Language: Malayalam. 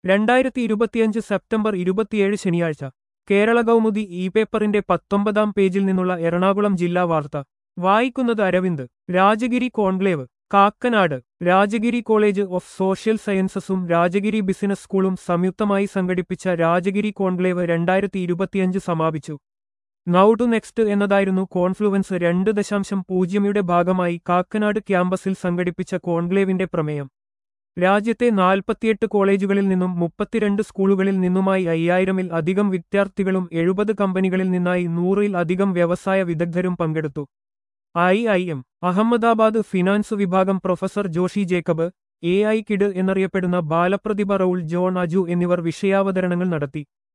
രണ്ടായിരത്തി ഇരുപത്തിയഞ്ച് സെപ്റ്റംബർ ഇരുപത്തിയേഴ് ശനിയാഴ്ച കേരള കൗമുദി ഇ പേപ്പറിന്റെ പത്തൊമ്പതാം പേജിൽ നിന്നുള്ള എറണാകുളം ജില്ലാ വാർത്ത വായിക്കുന്നത് Aravind Rajagiri conclave Kakkanad Rajagiri college of social സയൻസസും രാജഗിരി ബിസിനസ് സ്കൂളും സംയുക്തമായി സംഘടിപ്പിച്ച രാജഗിരി കോൺക്ലേവ് രണ്ടായിരത്തി ഇരുപത്തിയഞ്ച് സമാപിച്ചു നൗ ടു നെക്സ്റ്റ് എന്നതായിരുന്നു കോൺഫ്ലുവൻസ് രണ്ട് ദശാംശം പൂജ്യമിയുടെ ഭാഗമായി കാക്കനാട് ക്യാമ്പസിൽ സംഘടിപ്പിച്ച കോൺക്ലേവിന്റെ പ്രമേയം രാജ്യത്തെ നാൽപ്പത്തിയെട്ട് കോളേജുകളിൽ നിന്നും മുപ്പത്തിരണ്ട് സ്കൂളുകളിൽ നിന്നുമായി അയ്യായിരമിൽ അധികം വിദ്യാർത്ഥികളും എഴുപത് കമ്പനികളിൽ നിന്നായി നൂറിൽ അധികം വ്യവസായ വിദഗ്ധരും പങ്കെടുത്തു I I M Ahmedabad finance വിഭാഗം professor Joshy Jacob A I kid എന്നറിയപ്പെടുന്ന ബാലപ്രതിഭ റൌൾ ജോൺ അജു എന്നിവർ വിഷയാവതരണങ്ങൾ നടത്തി